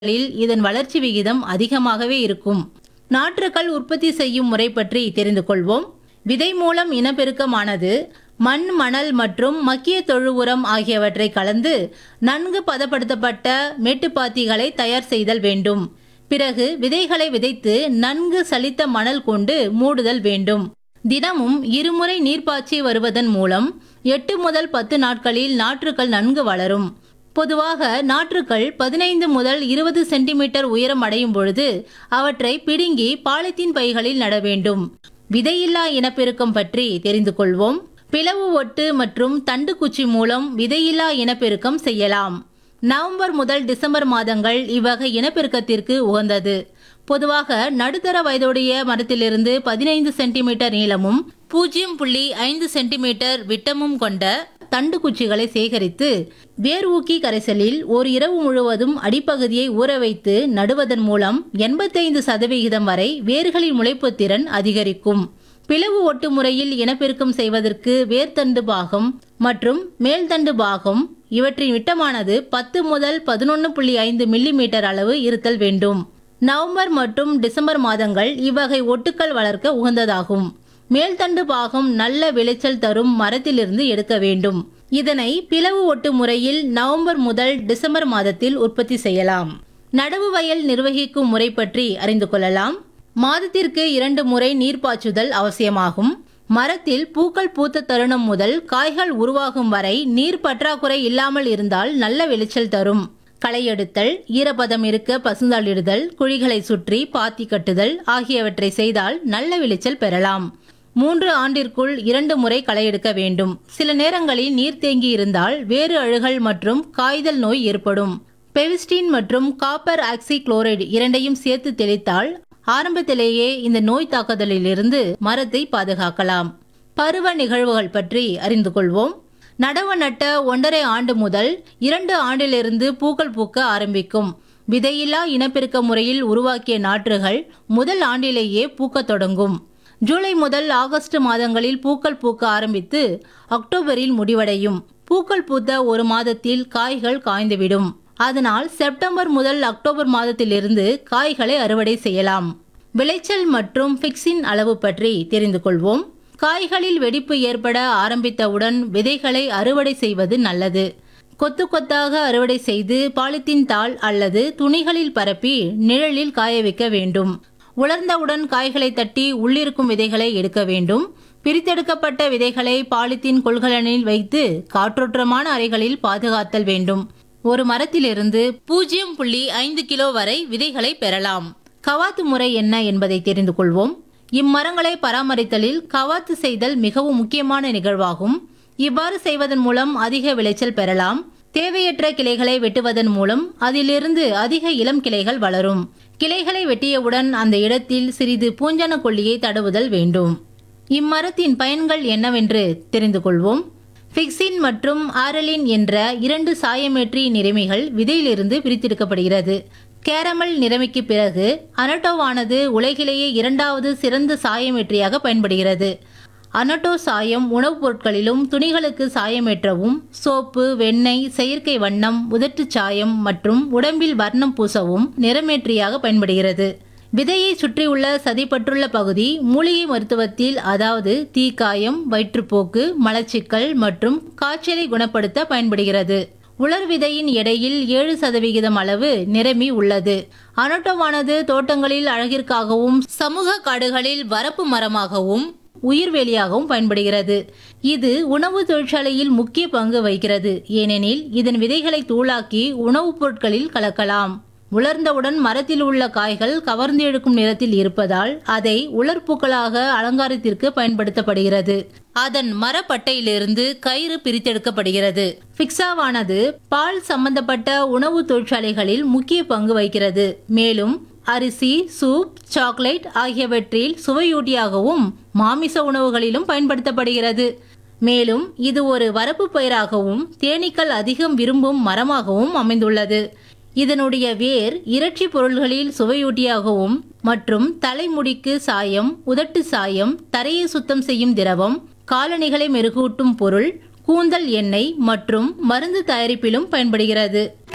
களில் இதன் வளர்ச்சி விகிதம் அதிகமாகவே இருக்கும் நாற்றுக்கள் உற்பத்தி செய்யும் முறை பற்றி தெரிந்து கொள்வோம் விதை மூலம் இனப்பெருக்கமானது மண் மணல் மற்றும் மக்கிய தொழு உரம் ஆகியவற்றை கலந்து நன்கு பதப்படுத்தப்பட்ட மேட்டுப்பாத்திகளை தயார் செய்தல் வேண்டும் பிறகு விதைகளை விதைத்து நன்கு சலித்த மணல் கொண்டு மூடுதல் வேண்டும் தினமும் இருமுறை நீர்ப்பாய்ச்சி வருவதன் மூலம் எட்டு முதல் பத்து நாட்களில் நாற்றுக்கள் நன்கு வளரும் பொதுவாக நாற்றுக்கள் பதினைந்து முதல் இருபது சென்டிமீட்டர் உயரம் அடையும் பொழுது அவற்றை பிடுங்கி பாலித்தீன் பைகளில் நட வேண்டும் விதையில்லா இனப்பெருக்கம் பற்றி தெரிந்து கொள்வோம் பிளவு ஒட்டு மற்றும் தண்டு குச்சி மூலம் விதையில்லா இனப்பெருக்கம் செய்யலாம் நவம்பர் முதல் டிசம்பர் மாதங்கள் இவ்வகை இனப்பெருக்கத்திற்கு உகந்தது பொதுவாக நடுத்தர வயதுடைய மரத்திலிருந்து பதினைந்து சென்டிமீட்டர் நீளமும் பூஜ்ஜியம் புள்ளி ஐந்து சென்டிமீட்டர் விட்டமும் கொண்ட தண்டு குச்சிகளை சேகரித்து வேர் ஊக்கி கரைசலில் ஒரு இரவு முழுவதும் அடிப்பகுதியை ஊற வைத்து நடுவதன் மூலம் எண்பத்தைந்து சதவிகிதம் வரை வேர்களின் முளைப்பு திறன் அதிகரிக்கும் பிளவு ஒட்டு முறையில் இனப்பெருக்கம் செய்வதற்கு வேர்த்தண்டு பாகம் மற்றும் மேல்தண்டு பாகம் இவற்றின் விட்டமானது பத்து முதல் பதினொன்று புள்ளி ஐந்து மில்லிமீட்டர் அளவு இருத்தல் வேண்டும் நவம்பர் மற்றும் டிசம்பர் மாதங்கள் இவ்வகை ஒட்டுக்கள் வளர்க்க உகந்ததாகும் மேல்தண்டு பாகம் நல்ல விளைச்சல் தரும் மரத்திலிருந்து எடுக்க வேண்டும் இதனை பிளவு ஒட்டு முறையில் நவம்பர் முதல் டிசம்பர் மாதத்தில் உற்பத்தி செய்யலாம் நடவு வயல் நிர்வகிக்கும் முறை பற்றி அறிந்து கொள்ளலாம் மாதத்திற்கு இரண்டு முறை நீர் பாய்ச்சுதல் அவசியமாகும் மரத்தில் பூக்கள் பூத்த தருணம் முதல் காய்கள் உருவாகும் வரை நீர் பற்றாக்குறை இல்லாமல் இருந்தால் நல்ல விளைச்சல் தரும் களை எடுத்தல் ஈரப்பதம் இருக்க பசுந்தாளிடுதல் குழிகளை சுற்றி பாத்தி கட்டுதல் ஆகியவற்றை செய்தால் நல்ல விளைச்சல் பெறலாம் மூன்று ஆண்டிற்குள் இரண்டு முறை களை எடுக்க வேண்டும் சில நேரங்களில் நீர் தேங்கி இருந்தால் வேறு அழுகல் மற்றும் காய்தல் நோய் ஏற்படும் பெவிஸ்டின் மற்றும் காப்பர் ஆக்சி குளோரைடு இரண்டையும் சேர்த்து தெளித்தால் ஆரம்பத்திலேயே இந்த நோய் தாக்குதலிலிருந்து மரத்தை பாதுகாக்கலாம் பருவ நிகழ்வுகள் பற்றி அறிந்து கொள்வோம் நடவு நட்ட ஒன்றரை ஆண்டு முதல் இரண்டு ஆண்டிலிருந்து பூக்கள் பூக்க ஆரம்பிக்கும் விதையில்லா இனப்பெருக்க முறையில் உருவாக்கிய நாற்றுகள் முதல் ஆண்டிலேயே பூக்கத் தொடங்கும் ஜூலை முதல் ஆகஸ்ட் மாதங்களில் பூக்கள் பூக்க ஆரம்பித்து அக்டோபரில் முடிவடையும் பூக்கள் பூத்த ஒரு மாதத்தில் காய்கள் காய்ந்துவிடும் அதனால் செப்டம்பர் முதல் அக்டோபர் மாதத்திலிருந்து காய்களை அறுவடை செய்யலாம் விளைச்சல் மற்றும் பிக்ஸின் அளவு பற்றி தெரிந்து கொள்வோம் காய்களில் வெடிப்பு ஏற்பட ஆரம்பித்தவுடன் விதைகளை அறுவடை செய்வது நல்லது கொத்து கொத்தாக அறுவடை செய்து பாலித்தீன் தாள் அல்லது துணிகளில் பரப்பி நிழலில் காய வைக்க வேண்டும் உலர்ந்தவுடன் காய்களை தட்டி உள்ளிருக்கும் விதைகளை எடுக்க வேண்டும் பிரித்தெடுக்கப்பட்ட விதைகளை பாலித்தீன் கொள்கலனில் வைத்து காற்றோட்டமான அறைகளில் பாதுகாத்தல் வேண்டும் ஒரு மரத்திலிருந்து பூஜ்ஜியம் புள்ளி ஐந்து கிலோ வரை விதைகளை பெறலாம் கவாத்து முறை என்ன என்பதை தெரிந்து கொள்வோம் இம்மரங்களை பராமரித்தலில் கவாத்து செய்தல் மிகவும் முக்கியமான நிகழ்வாகும் இவ்வாறு செய்வதன் மூலம் அதிக விளைச்சல் பெறலாம் தேவையற்ற கிளைகளை வெட்டுவதன் மூலம் அதிலிருந்து அதிக இளம் கிளைகள் வளரும் கிளைகளை வெட்டியவுடன் அந்த இடத்தில் சிறிது பூஞ்சன கொல்லியை தடவுதல் வேண்டும் இம்மரத்தின் பயன்கள் என்னவென்று தெரிந்து கொள்வோம் பிக்சின் மற்றும் ஆரலின் என்ற இரண்டு சாயமேற்றி நிறமிகள் விதையிலிருந்து பிரித்தெடுக்கப்படுகிறது கேரமல் நிறமிக்கு பிறகு அனட்டோவானது உலகிலேயே இரண்டாவது சிறந்த சாயமேற்றியாக பயன்படுகிறது அனட்டோ சாயம் உணவுப் பொருட்களிலும் துணிகளுக்கு சாயமேற்றவும் சோப்பு வெண்ணெய் செயற்கை வண்ணம் உதட்டுச் சாயம் மற்றும் உடம்பில் வர்ணம் பூசவும் நிறமேற்றியாக பயன்படுகிறது விதையை சுற்றியுள்ள சதைப்பற்றுள்ள பகுதி மூலிகை மருத்துவத்தில் அதாவது தீக்காயம் வயிற்றுப்போக்கு மலச்சிக்கல் மற்றும் காய்ச்சலை குணப்படுத்த பயன்படுகிறது உலர் விதையின் எடையில் ஏழு சதவிகிதம் அளவு நிரம்பி உள்ளது அனட்டோவானது தோட்டங்களில் அழகிற்காகவும் சமூக காடுகளில் வரப்பு மரமாகவும் உயிர்வேலியாகவும் பயன்படுகிறது இது உணவு தொழிற்சாலையில் முக்கிய பங்கு வகிக்கிறது ஏனெனில் இதன் விதைகளை தூளாக்கி உணவுப் பொருட்களில் கலக்கலாம் உலர்ந்தவுடன் மரத்தில் உள்ள காய்கள் கவர்ந்து எடுக்கும் நிறத்தில் இருப்பதால் அதை உலர்பூக்களாக அலங்காரத்திற்கு பயன்படுத்தப்படுகிறது அதன் மரப்பட்டையிலிருந்து கயிறு பிரித்தெடுக்கப்படுகிறது பிக்ஸாவானது பால் சம்பந்தப்பட்ட உணவு தொழிற்சாலைகளில் முக்கிய பங்கு வகிக்கிறது மேலும் அரிசி சூப் சாக்லேட் ஆகியவற்றில் சுவையூட்டியாகவும் மாமிச உணவுகளிலும் பயன்படுத்தப்படுகிறது மேலும் இது ஒரு வரப்பு பயிராகவும் தேனீக்கள் அதிகம் விரும்பும் மரமாகவும் அமைந்துள்ளது இதனுடைய வேர் இறைச்சி பொருள்களில் சுவையூட்டியாகவும் மற்றும் தலைமுடிக்கு சாயம் உதட்டு சாயம் தரையை சுத்தம் செய்யும் திரவம் காலணிகளை மெருகூட்டும் பொருள் கூந்தல் எண்ணெய் மற்றும் மருந்து தயாரிப்பிலும் பயன்படுகிறது